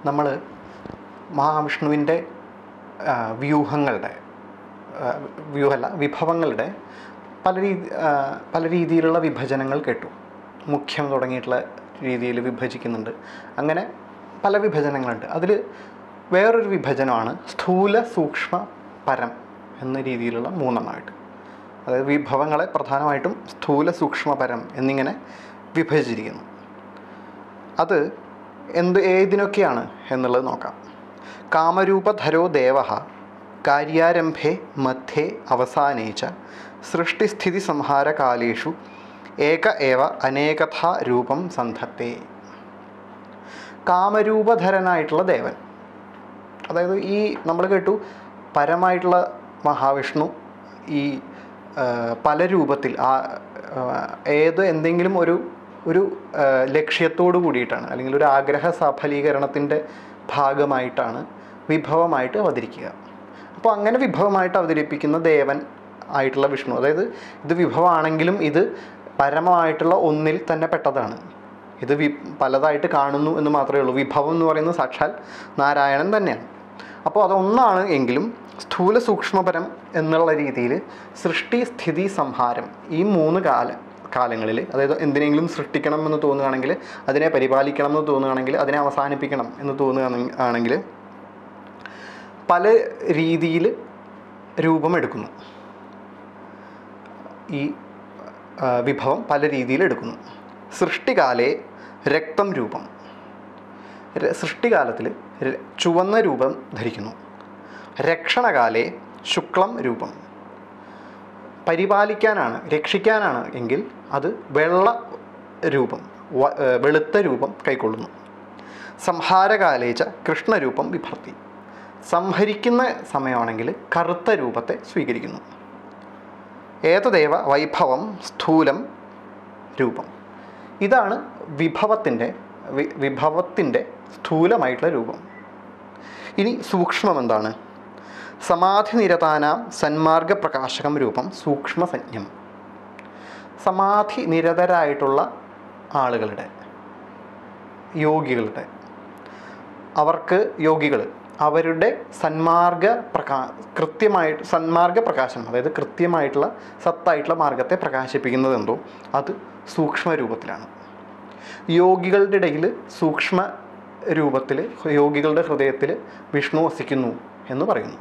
നമ്മൾ മഹാവിഷ്ണുവിൻ്റെ ആ, വ്യൂഹങ്ങളുടെ ആ, വ്യൂഹമല്ല വിഭവങ്ങളുടെ പല രീതി ആ, പല രീതിയിലുള്ള വിഭജനങ്ങൾ കേട്ടു മുഖ്യം തുടങ്ങിയിട്ടുള്ള രീതിയിൽ വിഭജിക്കുന്നുണ്ട് അങ്ങനെ പല വിഭജനങ്ങളുണ്ട് അതിൽ വേറൊരു വിഭജനമാണ് സ്ഥൂല സൂക്ഷ്മ പരം എന്ന രീതിയിലുള്ള മൂന്നെണ്ണമായിട്ട് അതായത് വിഭവങ്ങളെ പ്രധാനമായിട്ടും സ്ഥൂല സൂക്ഷ്മ പരം എന്നിങ്ങനെ വിഭജിച്ചിരിക്കുന്നു അത് എന്ത് ഏതിനൊക്കെയാണ് എന്നുള്ളത് നോക്കാം കാമരൂപധരോ ദേവ കാര്യാരംഭേ മധ്യേ അവസാനേ ച സൃഷ്ടിസ്ഥിതി സംഹാരകാലേഷു ഏക ഏവ അനേകഥാ രൂപം സന്ധത്തെ കാമരൂപധരനായിട്ടുള്ള ദേവൻ അതായത് ഈ നമ്മൾ കേട്ടു പരമായിട്ടുള്ള മഹാവിഷ്ണു ഈ ആ, പല രൂപത്തിൽ ആ ആ, ഏത് എന്തെങ്കിലും ഒരു ഒരു ആ, ലക്ഷ്യത്തോടു കൂടിയിട്ടാണ് അല്ലെങ്കിൽ ഒരു ആഗ്രഹ സഫലീകരണത്തിൻ്റെ ഭാഗമായിട്ടാണ് വിഭവമായിട്ട് അവതരിക്കുക അപ്പോൾ അങ്ങനെ വിഭവമായിട്ട് അവതരിപ്പിക്കുന്ന ദേവൻ ആയിട്ടുള്ള വിഷ്ണു അതായത് ഇത് വിഭവമാണെങ്കിലും ഇത് പരമമായിട്ടുള്ള ഒന്നിൽ തന്നെ പെട്ടതാണ് ഇത് വി പലതായിട്ട് കാണുന്നു എന്ന് മാത്രമേ ഉള്ളൂ വിഭവം എന്ന് പറയുന്നത് സാക്ഷാൽ നാരായണൻ തന്നെയാണ് അപ്പോൾ അതൊന്നാണ് എങ്കിലും സ്ഥൂല സൂക്ഷ്മപരം എന്നുള്ള രീതിയിൽ സൃഷ്ടി സ്ഥിതി സംഹാരം ഈ മൂന്ന് കാല കാലങ്ങളിൽ അതായത് എന്തിനെങ്കിലും സൃഷ്ടിക്കണം എന്ന് തോന്നുകയാണെങ്കിൽ അതിനെ പരിപാലിക്കണം എന്ന് തോന്നുകയാണെങ്കിൽ അതിനെ അവസാനിപ്പിക്കണം എന്ന് തോന്നുകയാണെങ്കിൽ പല രീതിയിൽ രൂപമെടുക്കുന്നു ഈ ആ, വിഭവം പല രീതിയിൽ എടുക്കുന്നു സൃഷ്ടികാലെ രക്തം രൂപം ര- സൃഷ്ടികാലത്തിൽ ര- ചുവന്ന രൂപം ധരിക്കുന്നു രക്ഷണകാലെ ശുക്ലം രൂപം പരിപാലിക്കാനാണ് രക്ഷിക്കാനാണ് എങ്കിൽ അത് വെള്ള രൂപം വ- ഏ, വെളുത്ത രൂപം കൈക്കൊള്ളുന്നു സംഹാരകാലേച്ച കൃഷ്ണരൂപം വിഭർത്തി സംഹരിക്കുന്ന സമയമാണെങ്കിൽ കറുത്ത രൂപത്തെ സ്വീകരിക്കുന്നു ഏതദേവ വൈഭവം സ്ഥൂലം രൂപം ഇതാണ് വിഭവത്തിൻ്റെ വി വിഭവത്തിൻ്റെ സ്ഥൂലമായിട്ടുള്ള രൂപം ഇനി സൂക്ഷ്മം എന്താണ് സമാധി നിരതാനാം സന്മാർഗ പ്രകാശകം രൂപം സൂക്ഷ്മസഞ്ജം സമാധി നിരതരായിട്ടുള്ള ആളുകളുടെ യോഗികളുടെ അവർക്ക് യോഗികൾ അവരുടെ സന്മാർഗ പ്രകാ കൃത്യമായിട്ട് സന്മാർഗ പ്രകാശനം അതായത് കൃത്യമായിട്ടുള്ള സത്തായിട്ടുള്ള മാർഗത്തെ പ്രകാശിപ്പിക്കുന്നത് എന്തോ അത് സൂക്ഷ്മ രൂപത്തിലാണ് യോഗികളുടെ ഇടയിൽ സൂക്ഷ്മ രൂപത്തിൽ യോഗികളുടെ ഹൃദയത്തിൽ വിഷ്ണു വസിക്കുന്നു എന്ന് പറയുന്നു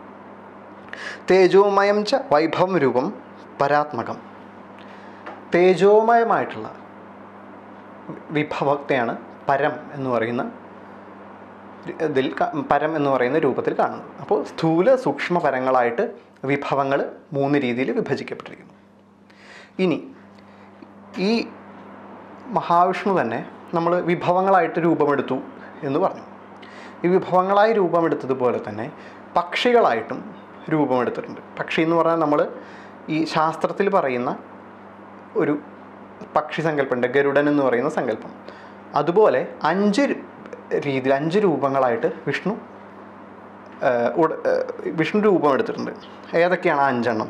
തേജോമയം ച വൈഭവം രൂപം പരാത്മകം തേജോമയമായിട്ടുള്ള വിഭവത്തെയാണ് പരം എന്ന് പറയുന്ന ഇതിൽ ക- പരം എന്ന് പറയുന്ന രൂപത്തിൽ കാണുന്നത് അപ്പോൾ സ്ഥൂല സൂക്ഷ്മ പരങ്ങളായിട്ട് വിഭവങ്ങൾ മൂന്ന് രീതിയിൽ വിഭജിക്കപ്പെട്ടിരിക്കുന്നു ഇനി ഈ മഹാവിഷ്ണു തന്നെ നമ്മൾ വിഭവങ്ങളായിട്ട് രൂപമെടുത്തു എന്ന് പറഞ്ഞു ഈ വിഭവങ്ങളായി രൂപമെടുത്തതുപോലെ തന്നെ പക്ഷികളായിട്ടും രൂപമെടുത്തിട്ടുണ്ട് പക്ഷി എന്ന് പറഞ്ഞാൽ നമ്മൾ ഈ ശാസ്ത്രത്തിൽ പറയുന്ന ഒരു പക്ഷി സങ്കല്പമുണ്ട് ഗരുഡൻ എന്ന് പറയുന്ന സങ്കല്പം അതുപോലെ അഞ്ച് രു- രീതിയിൽ അഞ്ച് രൂപങ്ങളായിട്ട് വിഷ്ണു ആ, ഉട- ആ, വിഷ്ണു രൂപം എടുത്തിട്ടുണ്ട് ഏതൊക്കെയാണ് ആ അഞ്ചെണ്ണം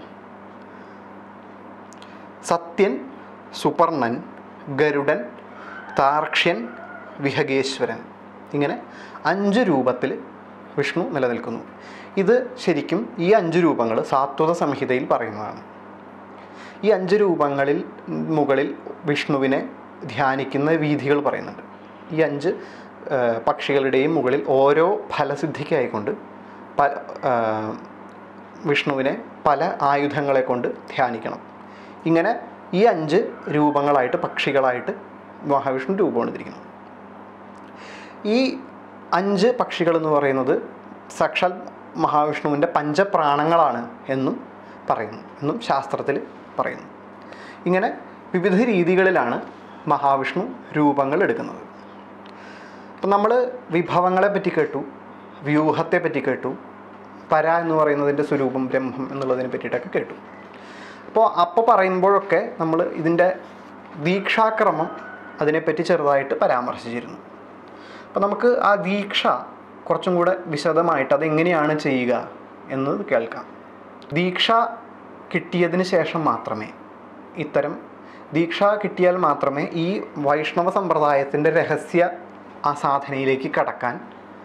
സത്യൻ സുപർണൻ ഗരുഡൻ താർക്ഷ്യൻ വിഹഗേശ്വരൻ ഇങ്ങനെ അഞ്ച് രൂപത്തിൽ വിഷ്ണു നിലനിൽക്കുന്നു ഇത് ശരിക്കും ഈ അഞ്ച് രൂപങ്ങൾ സാത്വത സംഹിതയിൽ പറയുന്നതാണ് ഈ അഞ്ച് രൂപങ്ങളിൽ മുകളിൽ വിഷ്ണുവിനെ ധ്യാനിക്കുന്ന വീഥികൾ പറയുന്നുണ്ട് ഈ അഞ്ച് ആ, പക്ഷികളുടെയും മുകളിൽ ഓരോ ഫലസിദ്ധിക്കായിക്കൊണ്ട് പ ആ, വിഷ്ണുവിനെ പല ആയുധങ്ങളെ കൊണ്ട് ധ്യാനിക്കണം ഇങ്ങനെ ഈ അഞ്ച് രൂപങ്ങളായിട്ട് പക്ഷികളായിട്ട് മഹാവിഷ്ണു രൂപമെടുത്തിരിക്കുന്നു ഈ അഞ്ച് പക്ഷികൾ എന്ന് പറയുന്നത് സാക്ഷാൽ മഹാവിഷ്ണുവിൻ്റെ പഞ്ചപ്രാണങ്ങളാണ് എന്നും പറയുന്നു എന്നും ശാസ്ത്രത്തിൽ പറയുന്നു ഇങ്ങനെ വിവിധ രീതികളിലാണ് മഹാവിഷ്ണു രൂപങ്ങൾ എടുക്കുന്നത് അപ്പം നമ്മൾ വിഭവങ്ങളെ പറ്റി കേട്ടു വ്യൂഹത്തെ പറ്റി കേട്ടു പര എന്ന് പറയുന്നതിൻ്റെ സ്വരൂപം ബ്രഹ്മം എന്നുള്ളതിനെ പറ്റിയിട്ടൊക്കെ കേട്ടു അപ്പോൾ അപ്പോൾ പറയുമ്പോഴൊക്കെ നമ്മൾ ഇതിൻ്റെ ദീക്ഷാക്രമം അതിനെപ്പറ്റി ചെറുതായിട്ട് പരാമർശിച്ചിരുന്നു അപ്പോൾ നമുക്ക് ആ ദീക്ഷ കുറച്ചും കൂടെ വിശദമായിട്ട് അതെങ്ങനെയാണ് ചെയ്യുക എന്നത് കേൾക്കാം ദീക്ഷ കിട്ടിയതിന് ശേഷം മാത്രമേ ഇത്തരം ദീക്ഷ കിട്ടിയാൽ മാത്രമേ ഈ വൈഷ്ണവ സമ്പ്രദായത്തിൻ്റെ രഹസ്യ ആ സാധനയിലേക്ക് കടക്കാൻ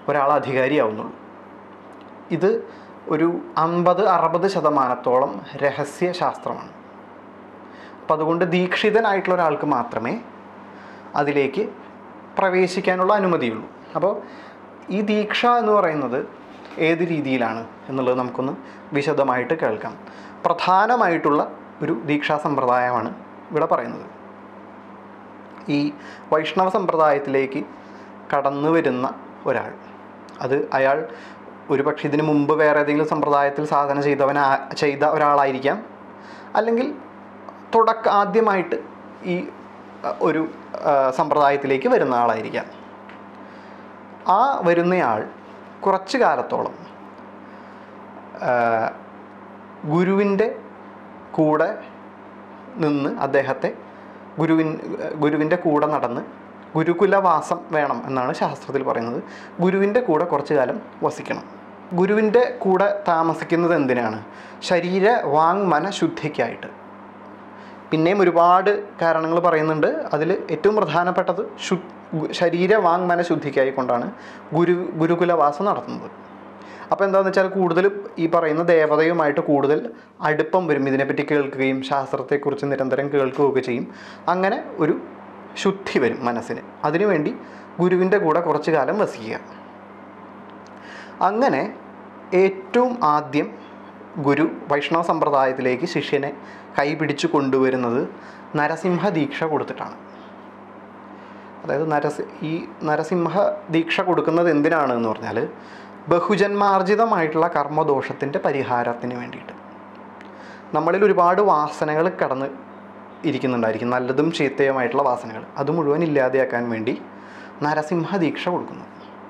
ഒരാൾ അധികാരിയാവുന്നുള്ളൂ ഇത് ഒരു അമ്പത് അറുപത് ശതമാനത്തോളം രഹസ്യ ശാസ്ത്രമാണ് അപ്പം അതുകൊണ്ട് ദീക്ഷിതനായിട്ടുള്ള ഒരാൾക്ക് മാത്രമേ അതിലേക്ക് പ്രവേശിക്കാനുള്ള അനുമതിയുള്ളൂ അപ്പോൾ ഈ ദീക്ഷ എന്ന് പറയുന്നത് ഏത് രീതിയിലാണ് എന്നുള്ളത് നമുക്കൊന്ന് വിശദമായിട്ട് കേൾക്കാം പ്രധാനമായിട്ടുള്ള ഒരു ദീക്ഷാ സമ്പ്രദായമാണ് ഇവിടെ പറയുന്നത് ഈ വൈഷ്ണവ സമ്പ്രദായത്തിലേക്ക് കടന്നു വരുന്ന ഒരാൾ അത് അയാൾ ഒരുപക്ഷെ ഇതിന് മുമ്പ് വേറെ ഏതെങ്കിലും സമ്പ്രദായത്തിൽ സാധന ചെയ്തവൻ ചെയ്ത ഒരാളായിരിക്കാം അല്ലെങ്കിൽ തുടക്ക ആദ്യമായിട്ട് ഈ അ, ഒരു ആ, സമ്പ്രദായത്തിലേക്ക് വരുന്ന ആളായിരിക്കാം ആ വരുന്നയാൾ കുറച്ച് കാലത്തോളം ആ, ഗുരുവിൻ്റെ കൂടെ നിന്ന് അദ്ദേഹത്തെ ഗുരുവിൻ ഗുരുവിൻ്റെ കൂടെ നടന്ന് ഗുരുകുലവാസം വേണം എന്നാണ് ശാസ്ത്രത്തിൽ പറയുന്നത് ഗുരുവിൻ്റെ കൂടെ കുറച്ച് കാലം വസിക്കണം ഗുരുവിൻ്റെ കൂടെ താമസിക്കുന്നത് എന്തിനാണ് ശരീര വാങ് മന ശുദ്ധിക്കായിട്ട് പിന്നെയും ഒരുപാട് കാരണങ്ങൾ പറയുന്നുണ്ട് അതിൽ ഏറ്റവും പ്രധാനപ്പെട്ടത് ശു ഗു- ശരീര വാങ് മന ശുദ്ധിക്കായി കൊണ്ടാണ് ഗുരു ഗുരുകുലവാസം നടത്തുന്നത് അപ്പോൾ എന്താണെന്ന് വെച്ചാൽ കൂടുതൽ ഈ പറയുന്ന ദേവതയുമായിട്ട് കൂടുതൽ അടുപ്പം വരും ഇതിനെപ്പറ്റി കേൾക്കുകയും ശാസ്ത്രത്തെക്കുറിച്ച് നിരന്തരം കേൾക്കുകയൊക്കെ ചെയ്യും അങ്ങനെ ഒരു ശുദ്ധി വരും മനസ്സിന് അതിനുവേണ്ടി ഗുരുവിൻ്റെ കൂടെ കുറച്ച് കാലം വസിക്കുക അങ്ങനെ ഏറ്റവും ആദ്യം ഗുരു വൈഷ്ണവ സമ്പ്രദായത്തിലേക്ക് ശിഷ്യനെ കൈപിടിച്ചു കൊണ്ടുവരുന്നത് നരസിംഹ ദീക്ഷ കൊടുത്തിട്ടാണ് അതായത് നരസി ഈ നരസിംഹ ദീക്ഷ കൊടുക്കുന്നത് എന്തിനാണ് എന്ന് പറഞ്ഞാൽ ബഹുജന്മാർജിതമായിട്ടുള്ള കർമ്മദോഷത്തിൻ്റെ പരിഹാരത്തിന് വേണ്ടിയിട്ട് നമ്മളിൽ ഒരുപാട് വാസനകൾ കടന്ന് ഇരിക്കുന്നുണ്ടായിരിക്കും നല്ലതും ചീത്തയുമായിട്ടുള്ള വാസനകൾ അത് മുഴുവൻ ഇല്ലാതെയാക്കാൻ വേണ്ടി നരസിംഹ ദീക്ഷ കൊടുക്കുന്നു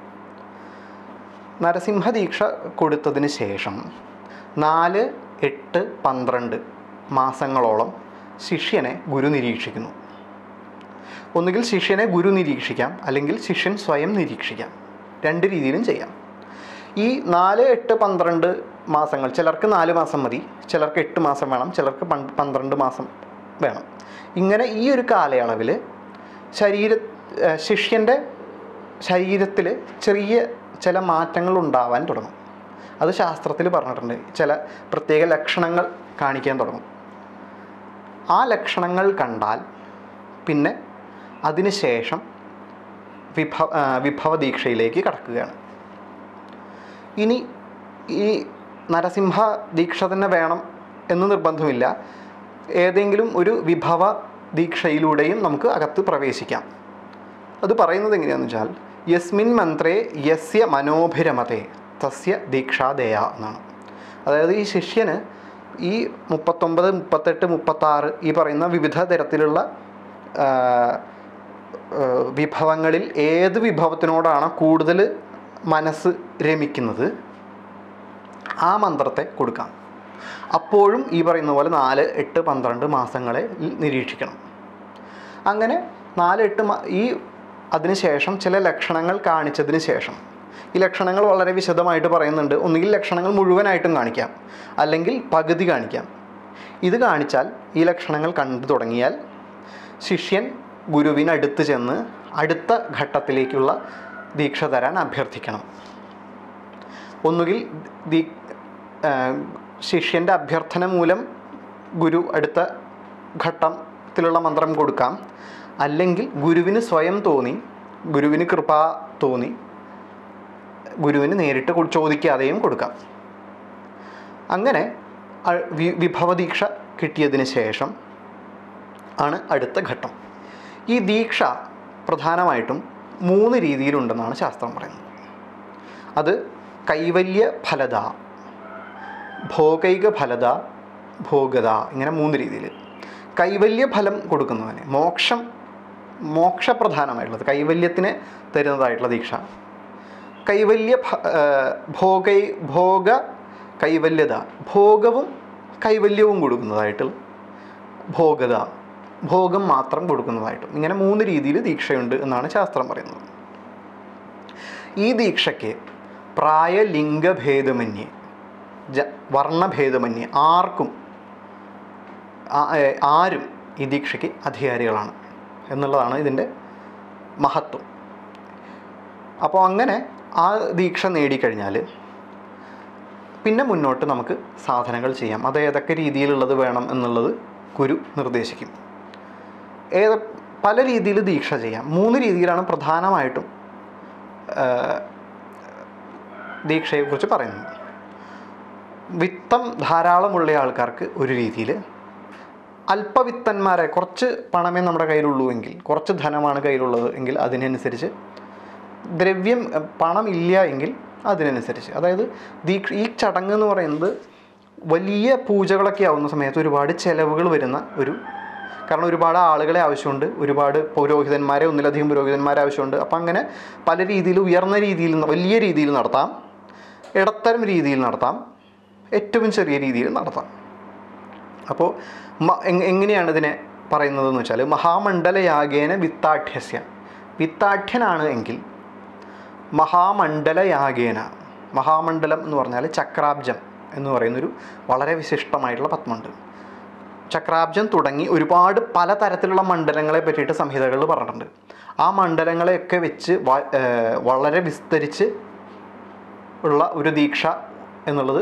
നരസിംഹ ദീക്ഷ കൊടുത്തതിന് ശേഷം നാല് എട്ട് പന്ത്രണ്ട് മാസങ്ങളോളം ശിഷ്യനെ ഗുരു നിരീക്ഷിക്കുന്നു ഒന്നുകിൽ ശിഷ്യനെ ഗുരു നിരീക്ഷിക്കാം അല്ലെങ്കിൽ ശിഷ്യൻ സ്വയം നിരീക്ഷിക്കാം രണ്ട് രീതിയിലും ചെയ്യാം ഈ നാല് എട്ട് പന്ത്രണ്ട് മാസങ്ങൾ ചിലർക്ക് നാല് മാസം മതി ചിലർക്ക് എട്ട് മാസം വേണം ചിലർക്ക് പൻ- പന്ത്രണ്ട് മാസം വേണം ഇങ്ങനെ ഈ ഒരു കാലയളവിൽ ശരീര ഏഹ് ശിഷ്യൻ്റെ ശരീരത്തിൽ ചെറിയ ചില മാറ്റങ്ങൾ ഉണ്ടാവാൻ തുടങ്ങും അത് ശാസ്ത്രത്തിൽ പറഞ്ഞിട്ടുണ്ട് ചില പ്രത്യേക ലക്ഷണങ്ങൾ കാണിക്കാൻ തുടങ്ങും ആ ലക്ഷണങ്ങൾ കണ്ടാൽ പിന്നെ അതിനുശേഷം വിഭവ ആ, വിഭവ ദീക്ഷയിലേക്ക് കടക്കുകയാണ് ഇനി ഈ നരസിംഹ ദീക്ഷ തന്നെ വേണം എന്ന് നിർബന്ധമില്ല ഏതെങ്കിലും ഒരു വിഭവ ദീക്ഷയിലൂടെയും നമുക്ക് അകത്ത് പ്രവേശിക്കാം അത് പറയുന്നത് എങ്ങനെയാണെന്ന് വെച്ചാൽ യസ്മിൻ മന്ത്രേ യസ്യ മനോഭിരമതേ തസ്യ ദീക്ഷാദേയ എന്നാണ് അതായത് ഈ ശിഷ്യന് ഈ മുപ്പത്തൊമ്പത് മുപ്പത്തെട്ട് മുപ്പത്താറ് ഈ പറയുന്ന വിവിധ തരത്തിലുള്ള ആ, ആ, വിഭവങ്ങളിൽ ഏത് വിഭവത്തിനോടാണ് കൂടുതൽ മനസ്സ് രമിക്കുന്നത് ആ മന്ത്രത്തെ കൊടുക്കാം അപ്പോഴും ഈ പറയുന്ന പോലെ നാല് എട്ട് പന്ത്രണ്ട് മാസങ്ങളെ നിരീക്ഷിക്കണം അങ്ങനെ നാല് എട്ട് മാ ഈ അതിനുശേഷം ചില ലക്ഷണങ്ങൾ കാണിച്ചതിന് ശേഷം ഈ ലക്ഷണങ്ങൾ വളരെ വിശദമായിട്ട് പറയുന്നുണ്ട് ഒന്നുകിൽ ലക്ഷണങ്ങൾ മുഴുവനായിട്ടും കാണിക്കാം അല്ലെങ്കിൽ പകുതി കാണിക്കാം ഇത് കാണിച്ചാൽ ഈ ലക്ഷണങ്ങൾ കണ്ടു തുടങ്ങിയാൽ ശിഷ്യൻ ഗുരുവിനടുത്ത് ചെന്ന് അടുത്ത ഘട്ടത്തിലേക്കുള്ള ദീക്ഷ തരാൻ അഭ്യർത്ഥിക്കണം ഒന്നുകിൽ ദീ ശിഷ്യൻ്റെ അഭ്യർത്ഥന മൂലം ഗുരു അടുത്ത ഘട്ടത്തിലുള്ള മന്ത്രം കൊടുക്കാം അല്ലെങ്കിൽ ഗുരുവിന് സ്വയം തോന്നി ഗുരുവിന് കൃപ തോന്നി ഗുരുവിന് നേരിട്ട് കൊ- ചോദിക്കാതെയും കൊടുക്കാം അങ്ങനെ അ- വി- വിഭവ ദീക്ഷ കിട്ടിയതിന് ശേഷം ആണ് അടുത്ത ഘട്ടം ഈ ദീക്ഷ പ്രധാനമായിട്ടും മൂന്ന് രീതിയിലുണ്ടെന്നാണ് ശാസ്ത്രം പറയുന്നത് അത് കൈവല്യ ഫലത ഭോഗൈക ഫലത ഭോഗത ഇങ്ങനെ മൂന്ന് രീതിയിൽ കൈവല്യ ഫലം കൊടുക്കുന്നവന് മോക്ഷം മോക്ഷപ്രധാനമായിട്ടുള്ളത് കൈവല്യത്തിന് തരുന്നതായിട്ടുള്ള ദീക്ഷ കൈവല്യ ഭ- ആ, ഭോഗൈ ഭോഗ കൈവല്യത ഭോഗവും കൈവല്യവും കൊടുക്കുന്നതായിട്ടുള്ള ഭോഗത ഭോഗം മാത്രം കൊടുക്കുന്നതായിട്ടും ഇങ്ങനെ മൂന്ന് രീതിയിൽ ദീക്ഷയുണ്ട് എന്നാണ് ശാസ്ത്രം പറയുന്നത് ഈ ദീക്ഷയ്ക്ക് പ്രായലിംഗഭേദമന്യേ ജ വർണ്ണഭേദമന്യേ ആർക്കും ആ- ഏ, ആരും ഈ ദീക്ഷയ്ക്ക് അധികാരികളാണ് എന്നുള്ളതാണ് ഇതിൻ്റെ മഹത്വം അപ്പോൾ അങ്ങനെ ആ ദീക്ഷ നേടിക്കഴിഞ്ഞാൽ പിന്നെ മുന്നോട്ട് നമുക്ക് സാധനങ്ങൾ ചെയ്യാം അത് ഏതൊക്കെ രീതിയിലുള്ളത് വേണം എന്നുള്ളത് ഗുരു നിർദ്ദേശിക്കും ഏത് പല രീതിയിൽ ദീക്ഷ ചെയ്യാം മൂന്ന് രീതിയിലാണ് പ്രധാനമായിട്ടും ആ, ദീക്ഷയെക്കുറിച്ച് പറയുന്നത് വിത്തം ധാരാളമുള്ള ആൾക്കാർക്ക് ഒരു രീതിയിൽ അല്പവിത്തന്മാരെ കുറച്ച് പണമേ നമ്മുടെ കയ്യിലുള്ളൂ എങ്കിൽ കുറച്ച് ധനമാണ് കയ്യിലുള്ളത് എങ്കിൽ അതിനനുസരിച്ച് ദ്രവ്യം അഹ് പണം ഇല്ല എങ്കിൽ അതിനനുസരിച്ച് അതായത് ദീക്ഷ ഈ ചടങ്ങ് എന്ന് പറയുന്നത് വലിയ പൂജകളൊക്കെ ആവുന്ന സമയത്ത് ഒരുപാട് ചിലവുകൾ വരുന്ന ഒരു കാരണം ഒരുപാട് ആളുകളെ ആവശ്യമുണ്ട് ഒരുപാട് പുരോഹിതന്മാരെ ഒന്നിലധികം പുരോഹിതന്മാരെ ആവശ്യമുണ്ട് അപ്പം അങ്ങനെ പല രീതിയിൽ ഉയർന്ന രീതിയിൽ വലിയ രീതിയിൽ നടത്താം ഇടത്തരം രീതിയിൽ നടത്താം ഏറ്റവും ചെറിയ രീതിയിൽ നടത്താം അപ്പോൾ മ- എങ്- എങ്ങനെയാണ് ഇതിനെ പറയുന്നതെന്ന് വെച്ചാൽ മഹാമണ്ഡലയാഗേന വിത്താഠ്യസ്യ വിത്താഠ്യനാണ് എങ്കിൽ മഹാമണ്ഡലയാഗേന മഹാമണ്ഡലം എന്ന് പറഞ്ഞാൽ ചക്രാബ്ജം എന്ന് പറയുന്നൊരു വളരെ വിശിഷ്ടമായിട്ടുള്ള പത്മമുണ്ട് ചക്രാബ്ജം തുടങ്ങി ഒരുപാട് പലതരത്തിലുള്ള മണ്ഡലങ്ങളെ പറ്റിയിട്ട് സംഹിതകളിൽ പറഞ്ഞിട്ടുണ്ട് ആ മണ്ഡലങ്ങളെയൊക്കെ വെച്ച് വ- ഏർ വളരെ വിസ്തരിച്ച് ഉള്ള ഒരു ദീക്ഷ എന്നുള്ളത്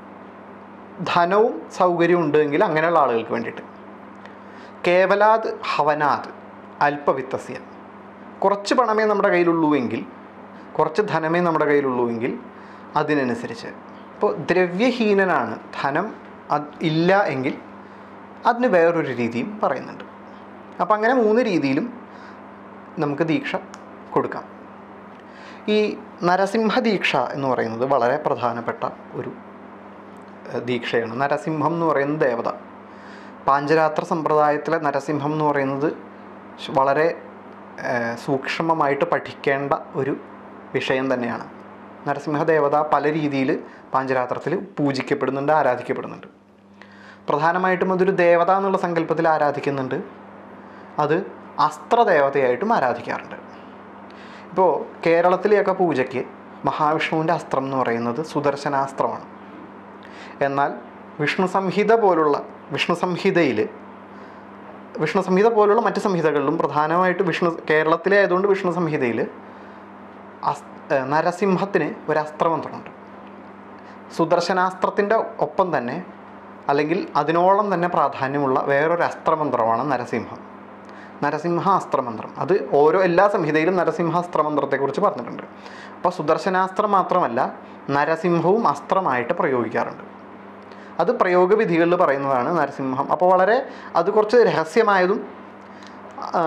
ധനവും സൗകര്യവും ഉണ്ടെങ്കിൽ അങ്ങനെയുള്ള ആളുകൾക്ക് വേണ്ടിയിട്ട് കേവലാത് ഹവനാത് അല്പവിത്തസ്യ കുറച്ച് പണമേ നമ്മുടെ കയ്യിലുള്ളൂ എങ്കിൽ കുറച്ച് ധനമേ നമ്മുടെ കയ്യിലുള്ളൂ എങ്കിൽ അതിനനുസരിച്ച് ഇപ്പോൾ ദ്രവ്യഹീനനാണ് ധനം അത് ഇല്ല എങ്കിൽ അതിന് വേറൊരു രീതിയും പറയുന്നുണ്ട് അപ്പം അങ്ങനെ മൂന്ന് രീതിയിലും നമുക്ക് ദീക്ഷ കൊടുക്കാം ഈ നരസിംഹ ദീക്ഷ എന്ന് പറയുന്നത് വളരെ പ്രധാനപ്പെട്ട ഒരു ഏഹ്, ദീക്ഷയാണ് നരസിംഹം എന്ന് പറയുന്ന ദേവത പാഞ്ചരാത്ര സമ്പ്രദായത്തിലെ നരസിംഹം എന്ന് പറയുന്നത് ശ് വളരെ ഏഹ്, സൂക്ഷ്മമായിട്ട് പഠിക്കേണ്ട ഒരു വിഷയം തന്നെയാണ് നരസിംഹ ദേവത പല രീതിയിൽ പാഞ്ചരാത്രത്തിൽ പൂജിക്കപ്പെടുന്നുണ്ട് ആരാധിക്കപ്പെടുന്നുണ്ട് പ്രധാനമായിട്ടും അതൊരു ദേവത എന്നുള്ള സങ്കല്പത്തിൽ ആരാധിക്കുന്നുണ്ട് അത് അസ്ത്രദേവതയായിട്ടും ആരാധിക്കാറുണ്ട് ഇപ്പോൾ കേരളത്തിലെയൊക്കെ പൂജയ്ക്ക് മഹാവിഷ്ണുവിൻ്റെ അസ്ത്രം എന്ന് പറയുന്നത് സുദർശനാസ്ത്രമാണ് എന്നാൽ വിഷ്ണു സംഹിത പോലുള്ള വിഷ്ണു സംഹിതയിൽ വിഷ്ണു സംഹിത പോലുള്ള മറ്റ് സംഹിതകളിലും പ്രധാനമായിട്ട് വിഷ്ണു കേരളത്തിലെ ആയതുകൊണ്ട് വിഷ്ണു സംഹിതയിൽ അസ് ഏഹ് നരസിംഹത്തിന് ഒരു അസ്ത്രമന്ത്രമുണ്ട് സുദർശനാസ്ത്രത്തിൻ്റെ ഒപ്പം തന്നെ അല്ലെങ്കിൽ അതിനോളം തന്നെ പ്രാധാന്യമുള്ള വേറൊരു അസ്ത്രമന്ത്രമാണ് നരസിംഹം നരസിംഹ അസ്ത്രമന്ത്രം അത് ഓരോ എല്ലാ സംഹിതയിലും നരസിംഹ അസ്ത്രമന്ത്രത്തെക്കുറിച്ച് പറഞ്ഞിട്ടുണ്ട് അപ്പോൾ സുദർശനാസ്ത്രം മാത്രമല്ല നരസിംഹവും അസ്ത്രമായിട്ട് പ്രയോഗിക്കാറുണ്ട് അത് പ്രയോഗവിധികളിൽ പറയുന്നതാണ് നരസിംഹം അപ്പോൾ വളരെ അത് കുറച്ച് രഹസ്യമായതും ആ,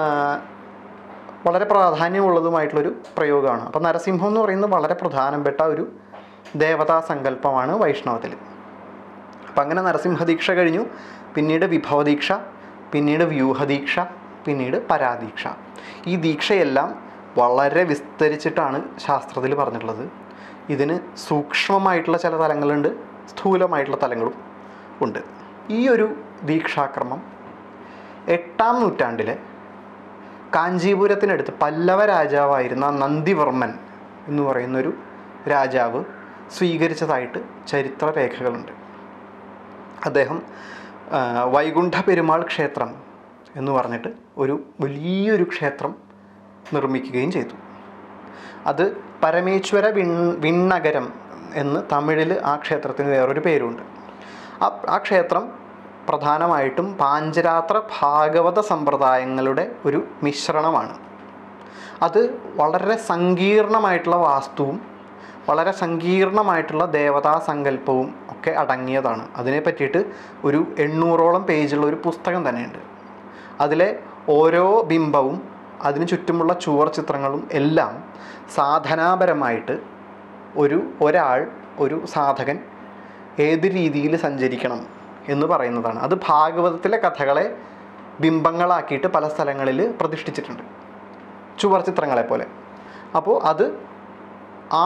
വളരെ പ്രാധാന്യമുള്ളതുമായിട്ടുള്ളൊരു പ്രയോഗമാണ് അപ്പോൾ നരസിംഹം എന്ന് പറയുന്നത് വളരെ പ്രധാനപ്പെട്ട ഒരു ദേവതാ സങ്കല്പമാണ് വൈഷ്ണവത്തിൽ അപ്പം അങ്ങനെ നരസിംഹദീക്ഷ കഴിഞ്ഞു പിന്നീട് വിഭവദീക്ഷ പിന്നീട് വ്യൂഹദീക്ഷ പിന്നീട് പരാദീക്ഷ ഈ ദീക്ഷയെല്ലാം വളരെ വിസ്തരിച്ചിട്ടാണ് ശാസ്ത്രത്തിൽ പറഞ്ഞിട്ടുള്ളത് ഇതിന് സൂക്ഷ്മമായിട്ടുള്ള ചില തലങ്ങളുണ്ട് സ്ഥൂലമായിട്ടുള്ള തലങ്ങളും ഉണ്ട് ഈ ഒരു ദീക്ഷാക്രമം എട്ടാം നൂറ്റാണ്ടിലെ കാഞ്ചീപുരത്തിനടുത്ത് പല്ലവ രാജാവായിരുന്ന നന്ദിവർമ്മൻ എന്ന് പറയുന്നൊരു രാജാവ് സ്വീകരിച്ചതായിട്ട് ചരിത്ര രേഖകളുണ്ട് അദ്ദേഹം ആ, വൈകുണ്ഠ പെരുമാൾ ക്ഷേത്രം എന്ന് പറഞ്ഞിട്ട് ഒരു വലിയൊരു ക്ഷേത്രം നിർമ്മിക്കുകയും ചെയ്തു അത് പരമേശ്വര വിൺ വിണ്ണകരം എന്ന് തമിഴിൽ ആ ക്ഷേത്രത്തിന് വേറൊരു പേരുണ്ട് ആ ആ ക്ഷേത്രം പ്രധാനമായിട്ടും പാഞ്ചരാത്ര ഭാഗവത സമ്പ്രദായങ്ങളുടെ ഒരു മിശ്രണമാണ് അത് വളരെ സങ്കീർണമായിട്ടുള്ള വാസ്തുവും വളരെ സങ്കീർണമായിട്ടുള്ള ദേവതാ സങ്കല്പവും ഒക്കെ അടങ്ങിയതാണ് അതിനെ പറ്റിയിട്ട് ഒരു എണ്ണൂറോളം പേജുള്ള ഒരു പുസ്തകം തന്നെയുണ്ട് അതിലെ ഓരോ ബിംബവും അതിന് ചുറ്റുമുള്ള ചുവർ ചിത്രങ്ങളും എല്ലാം സാധനാപരമായിട്ട് ഒരു ഒരാൾ ഒരു സാധകൻ ഏത് രീതിയിൽ സഞ്ചരിക്കണം എന്ന് പറയുന്നതാണ് അത് ഭാഗവതത്തിലെ കഥകളെ ബിംബങ്ങളാക്കിയിട്ട് പല സ്ഥലങ്ങളിൽ പ്രതിഷ്ഠിച്ചിട്ടുണ്ട് ചുവർ ചിത്രങ്ങളെ പോലെ അപ്പോൾ അത് ആ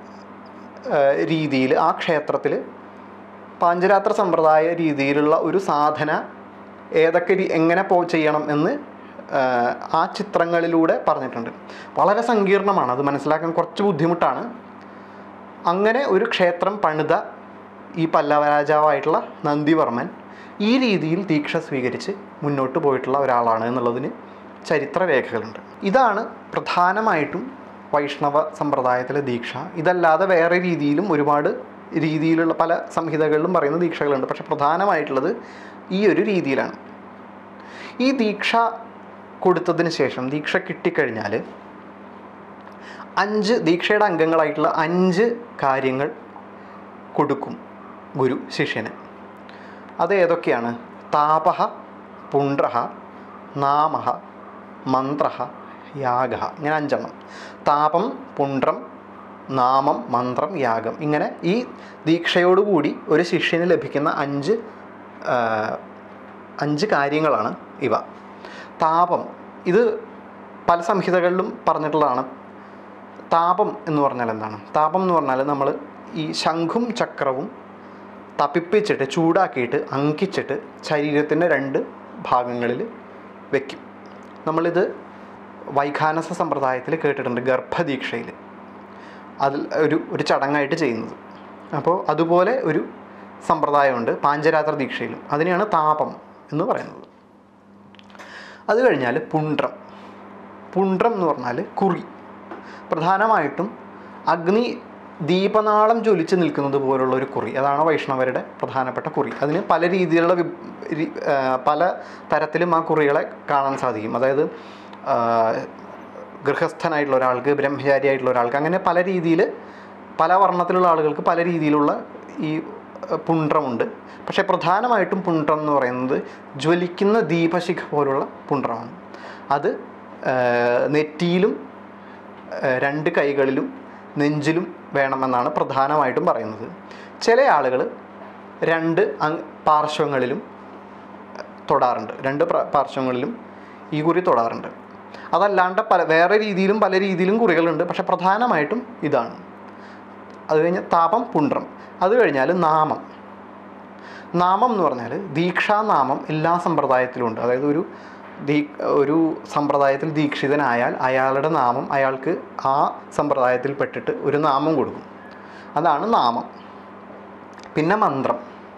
രീതിയിൽ ആ ക്ഷേത്രത്തിൽ പാഞ്ചരാത്ര സമ്പ്രദായ രീതിയിലുള്ള ഒരു സാധന ഏതൊക്കെ രീ എങ്ങനെ പോ ചെയ്യണം എന്ന് ആ, ആ ചിത്രങ്ങളിലൂടെ പറഞ്ഞിട്ടുണ്ട് വളരെ സങ്കീർണമാണ് അത് മനസ്സിലാക്കാൻ കുറച്ച് ബുദ്ധിമുട്ടാണ് അങ്ങനെ ഒരു ക്ഷേത്രം പണിത ഈ പല്ലവ രാജാവായിട്ടുള്ള നന്ദിവർമ്മൻ ഈ രീതിയിൽ ദീക്ഷ സ്വീകരിച്ച് മുന്നോട്ട് പോയിട്ടുള്ള ഒരാളാണ് എന്നുള്ളതിന് ചരിത്ര രേഖകളുണ്ട് ഇതാണ് പ്രധാനമായിട്ടും വൈഷ്ണവ സമ്പ്രദായത്തിലെ ദീക്ഷ ഇതല്ലാതെ വേറെ രീതിയിലും ഒരുപാട് രീതിയിലുള്ള പല സംഹിതകളിലും പറയുന്ന ദീക്ഷകളുണ്ട് പക്ഷെ പ്രധാനമായിട്ടുള്ളത് ഈ ഒരു രീതിയിലാണ് ഈ ദീക്ഷ കൊടുത്തതിന് ശേഷം ദീക്ഷ കിട്ടിക്കഴിഞ്ഞാൽ അഞ്ച് ദീക്ഷയുടെ അംഗങ്ങളായിട്ടുള്ള അഞ്ച് കാര്യങ്ങൾ കൊടുക്കും ഗുരു ശിഷ്യന് അത് ഏതൊക്കെയാണ് താപഹ പുണ്ട്രഹ നാമഹ മന്ത്രഹ യാഗ ഇങ്ങനെ അഞ്ചെണ്ണം താപം പുണ്ട്രം നാമം മന്ത്രം യാഗം ഇങ്ങനെ ഈ ദീക്ഷയോടുകൂടി ഒരു ശിഷ്യന് ലഭിക്കുന്ന അഞ്ച് ആ, അഞ്ച് കാര്യങ്ങളാണ് ഇവ താപം ഇത് പല സംഹിതകളിലും പറഞ്ഞിട്ടുള്ളതാണ് താപം എന്ന് പറഞ്ഞാൽ എന്താണ് താപം എന്ന് പറഞ്ഞാൽ നമ്മൾ ഈ ശംഖും ചക്രവും തപ്പിപ്പിച്ചിട്ട് ചൂടാക്കിയിട്ട് അങ്കിച്ചിട്ട് ശരീരത്തിൻ്റെ രണ്ട് ഭാഗങ്ങളിൽ വെക്കും നമ്മളിത് വൈഖാനസ സമ്പ്രദായത്തിൽ കേട്ടിട്ടുണ്ട് ഗർഭദീക്ഷയിൽ അതിൽ ഒരു ഒരു ചടങ്ങായിട്ട് ചെയ്യുന്നത് അപ്പോൾ അതുപോലെ ഒരു സമ്പ്രദായമുണ്ട് പാഞ്ചരാത്ര ദീക്ഷയിലും അതിനെയാണ് താപം എന്ന് പറയുന്നത് അത് കഴിഞ്ഞാൽ പുണ്ട്രം പുണ്ട്രം എന്ന് പറഞ്ഞാൽ കുറി പ്രധാനമായിട്ടും അഗ്നി ദീപനാളം ജ്വലിച്ച് നിൽക്കുന്നത് പോലുള്ള ഒരു കുറി അതാണ് വൈഷ്ണവരുടെ പ്രധാനപ്പെട്ട കുറി അതിന് പല രീതിയിലുള്ള വി- രി- ആ, പല തരത്തിലും ആ കുറികളെ കാണാൻ സാധിക്കും അതായത് ആ, ഗൃഹസ്ഥനായിട്ടുള്ള ഒരാൾക്ക് ബ്രഹ്മചാരിയായിട്ടുള്ള ഒരാൾക്ക് അങ്ങനെ പല രീതിയിൽ പല വർണ്ണത്തിലുള്ള ആളുകൾക്ക് പല രീതിയിലുള്ള ഈ ആ, പുണ്ട്രമുണ്ട് പക്ഷേ പ്രധാനമായിട്ടും പുണ്ട്രം എന്ന് പറയുന്നത് ജ്വലിക്കുന്ന ദീപശിഖ പോലുള്ള പുണ്ട്രമാണ് അത് ആ, നെറ്റിയിലും ഏഹ് രണ്ട് കൈകളിലും നെഞ്ചിലും വേണമെന്നാണ് പ്രധാനമായിട്ടും പറയുന്നത് ചില ആളുകൾ രണ്ട് അങ് പാർശ്വങ്ങളിലും തൊടാറുണ്ട് രണ്ട് പ്ര- പാർശ്വങ്ങളിലും ഈ കുറി തൊടാറുണ്ട് അതല്ലാണ്ട് പല വേറെ രീതിയിലും പല രീതിയിലും കുറികളുണ്ട് പക്ഷെ പ്രധാനമായിട്ടും ഇതാണ് അത് കഴിഞ്ഞ് താപം പുണ്ട്രം അത് കഴിഞ്ഞാൽ നാമം നാമം എന്ന് പറഞ്ഞാൽ ദീക്ഷാനാമം എല്ലാ സമ്പ്രദായത്തിലും ഉണ്ട് അതായത് ഒരു ദീ ഒരു സമ്പ്രദായത്തിൽ ദീക്ഷിതനായാൽ അയാളുടെ നാമം അയാൾക്ക് ആ സമ്പ്രദായത്തിൽ പെട്ടിട്ട് ഒരു നാമം കൊടുക്കും അതാണ് നാമം പിന്നെ മന്ത്രം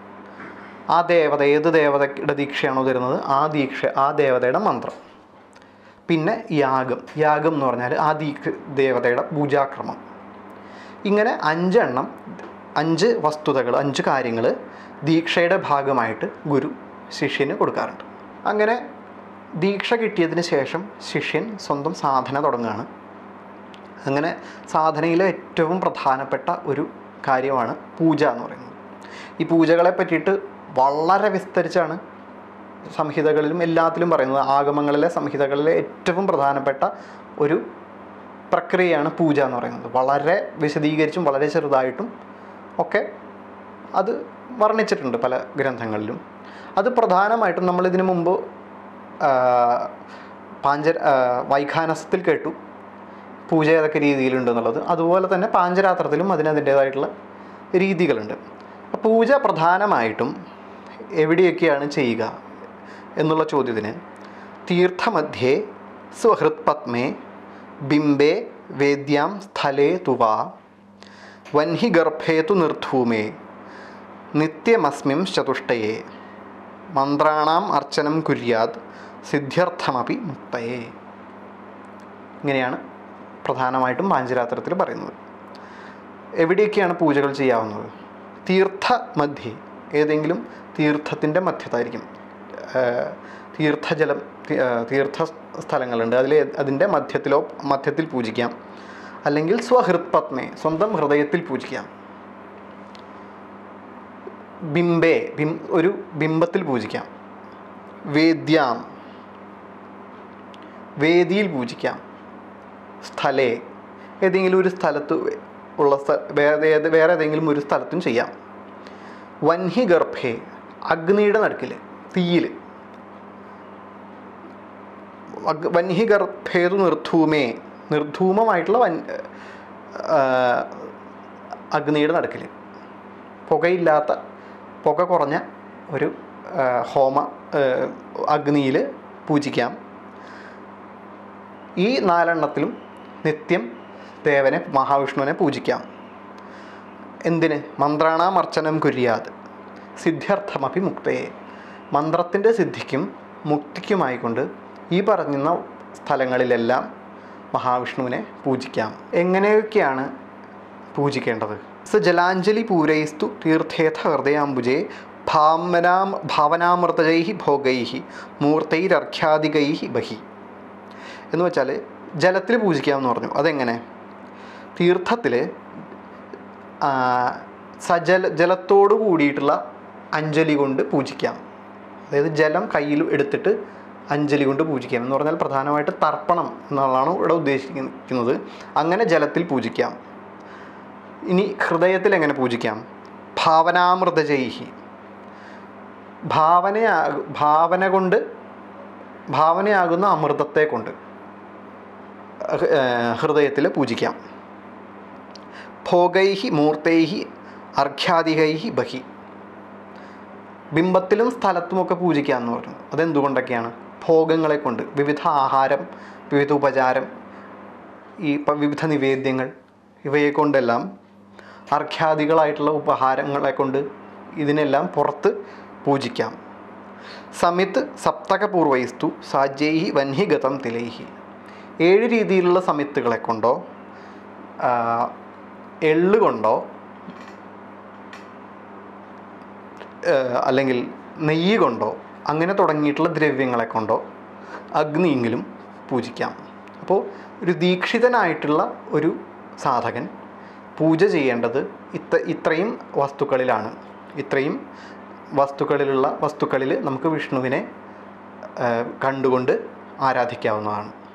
ആ ദേവത ഏത് ദേവതയുടെ ദീക്ഷയാണോ തരുന്നത് ആ ദീക്ഷ ആ ദേവതയുടെ മന്ത്രം പിന്നെ യാഗം യാഗം എന്ന് പറഞ്ഞാൽ ആ ദീക്ഷ ദേവതയുടെ പൂജാക്രമം ഇങ്ങനെ അഞ്ചെണ്ണം അഞ്ച് വസ്തുതകൾ അഞ്ച് കാര്യങ്ങൾ ദീക്ഷയുടെ ഭാഗമായിട്ട് ഗുരു ശിഷ്യന് കൊടുക്കാറുണ്ട് അങ്ങനെ ദീക്ഷ കിട്ടിയതിന് ശേഷം ശിഷ്യൻ സ്വന്തം സാധന തുടങ്ങുകയാണ് അങ്ങനെ സാധനയിലെ ഏറ്റവും പ്രധാനപ്പെട്ട ഒരു കാര്യമാണ് പൂജ എന്ന് പറയുന്നത് ഈ പൂജകളെ പറ്റിയിട്ട് വളരെ വിസ്തരിച്ചാണ് സംഹിതകളിലും എല്ലാത്തിലും പറയുന്നത് ആഗമങ്ങളിലെ സംഹിതകളിലെ ഏറ്റവും പ്രധാനപ്പെട്ട ഒരു പ്രക്രിയയാണ് പൂജ എന്ന് പറയുന്നത് വളരെ വിശദീകരിച്ചും വളരെ ചെറുതായിട്ടും ഒക്കെ അത് വർണ്ണിച്ചിട്ടുണ്ട് പല ഗ്രന്ഥങ്ങളിലും അത് പ്രധാനമായിട്ടും നമ്മളിതിനു മുമ്പ് ആ, പാഞ്ച ആ, വൈഖാനസത്തിൽ കേട്ടു പൂജ ഏതൊക്കെ രീതിയിലുണ്ട് എന്നുള്ളത് അതുപോലെ തന്നെ പാഞ്ചരാത്രത്തിലും അതിന് അതിൻ്റേതായിട്ടുള്ള രീതികളുണ്ട് അപ്പോൾ പൂജ പ്രധാനമായിട്ടും എവിടെയൊക്കെയാണ് ചെയ്യുക എന്നുള്ള ചോദ്യത്തിന് തീർത്ഥമധ്യേ സ്വഹൃത്പത്മേ ബിംബേ വേദ്യാം സ്ഥലേ തുവാ വൻഹി ഗർഭേ തു നിർധൂമേ നിത്യമസ്മിം ചതുഷ്ടയേ മന്ത്രാണാം അർച്ചനം കുര്യാത് സിദ്ധ്യർത്ഥമപി മുക്തയേ ഇങ്ങനെയാണ് പ്രധാനമായിട്ടും പാഞ്ചരാത്രത്തിൽ പറയുന്നത് എവിടെയൊക്കെയാണ് പൂജകൾ ചെയ്യാവുന്നത് തീർത്ഥ മധ്യേ ഏതെങ്കിലും തീർത്ഥത്തിൻ്റെ മധ്യത്തായിരിക്കും ഏഹ് തീർത്ഥജലം തി- ഏഹ് തീർത്ഥ സ്ഥലങ്ങളുണ്ട് അതിൽ അതിൻ്റെ മധ്യത്തിലോ മധ്യത്തിൽ പൂജിക്കാം അല്ലെങ്കിൽ സ്വഹൃത്പത്മേ സ്വന്തം ഹൃദയത്തിൽ പൂജിക്കാം ബിംബേ ബിം ഒരു ബിംബത്തിൽ പൂജിക്കാം വേദ്യാം വേദിയിൽ പൂജിക്കാം സ്ഥലേ ഏതെങ്കിലും ഒരു സ്ഥലത്ത് ഉള്ള സ്ഥ- വേറെ ഏത് വേറെ ഏതെങ്കിലും ഒരു സ്ഥലത്തും ചെയ്യാം വൻഹി ഗർഭേ അഗ്നിയുടെ നടുക്കിൽ തീയിൽ അഗ് വൻഹി ഗർഭേതു നിർധൂമേ നിർധൂമമായിട്ടുള്ള വൻ ആ, അഗ്നിയുടെ നടുക്കിൽ പുകയില്ലാത്ത പുക കുറഞ്ഞ ഒരു ആ, ഹോമ അഗ്നിയിൽ പൂജിക്കാം ഈ നാലെണ്ണത്തിലും നിത്യം ദേവനെ മഹാവിഷ്ണുവിനെ പൂജിക്കാം എന്തിന് മന്ത്രാണാമർച്ചനം കുര്യാത് സിദ്ധ്യർത്ഥമപി മുക്തയെ മന്ത്രത്തിൻ്റെ സിദ്ധിക്കും മുക്തിക്കുമായിക്കൊണ്ട് ഈ പറഞ്ഞുന്ന സ്ഥലങ്ങളിലെല്ലാം മഹാവിഷ്ണുവിനെ പൂജിക്കാം എങ്ങനെയൊക്കെയാണ് പൂജിക്കേണ്ടത് സ ജലാഞ്ജലി പൂരൈസ്തു തീർത്ഥേഥ ഹൃദയാംബുജേ ഭാവനാം ഭാവനാമൃതജൈ ഭോഗൈ മൂർത്തൈരർഘ്യാദികൈ ബഹി എന്ന് വെച്ചാൽ ജലത്തിൽ പൂജിക്കാമെന്ന് പറഞ്ഞു അതെങ്ങനെ തീർത്ഥത്തിൽ സജല ജലത്തോട് കൂടിയിട്ടുള്ള അഞ്ജലി കൊണ്ട് പൂജിക്കാം അതായത് ജലം കയ്യിൽ എടുത്തിട്ട് അഞ്ജലി കൊണ്ട് പൂജിക്കാം എന്ന് പറഞ്ഞാൽ പ്രധാനമായിട്ട് തർപ്പണം എന്നുള്ളതാണ് ഇവിടെ ഉദ്ദേശിക്കുന്നത് അങ്ങനെ ജലത്തിൽ പൂജിക്കാം ഇനി ഹൃദയത്തിൽ എങ്ങനെ പൂജിക്കാം ഭാവനാമൃതജൈഹി ഭാവനയാ ഭാവന കൊണ്ട് ഭാവനയാകുന്ന അമൃതത്തെ കൊണ്ട് ഹൃദയത്തിൽ പൂജിക്കാം ഭോഗൈഹി മൂർത്തൈഹി അർഘ്യാദികൈഹി ബഹി ബിംബത്തിലും സ്ഥലത്തുമൊക്കെ പൂജിക്കാം എന്ന് പറഞ്ഞു അതെന്തുകൊണ്ടൊക്കെയാണ് ഭോഗങ്ങളെ കൊണ്ട് വിവിധ ആഹാരം വിവിധ ഉപചാരം ഈ പ- വിവിധ നിവേദ്യങ്ങൾ ഇവയെ കൊണ്ടെല്ലാം അർഘ്യാദികളായിട്ടുള്ള ഉപഹാരങ്ങളെ കൊണ്ട് ഇതിനെല്ലാം പുറത്ത് പൂജിക്കാം സമിത് സപ്തകപൂർവൈസ്തു സാജ്യൈഹി വന്ഹിഗതം തിലൈഹി ഏഴ് രീതിയിലുള്ള സമിത്തുകളെ കൊണ്ടോ ആ, എള്ള് കൊണ്ടോ ഏഹ് അല്ലെങ്കിൽ നെയ്യ് കൊണ്ടോ അങ്ങനെ തുടങ്ങിയിട്ടുള്ള ദ്രവ്യങ്ങളെ കൊണ്ടോ അഗ്നിയെങ്കിലും പൂജിക്കാം അപ്പോൾ ഒരു ദീക്ഷിതനായിട്ടുള്ള ഒരു സാധകൻ പൂജ ചെയ്യേണ്ടത് ഇത്ര ഇത്രയും വസ്തുക്കളിലാണ് ഇത്രയും വസ്തുക്കളിലുള്ള വസ്തുക്കളിൽ നമുക്ക് വിഷ്ണുവിനെ ഏഹ് കണ്ടുകൊണ്ട് ആരാധിക്കാവുന്നതാണ്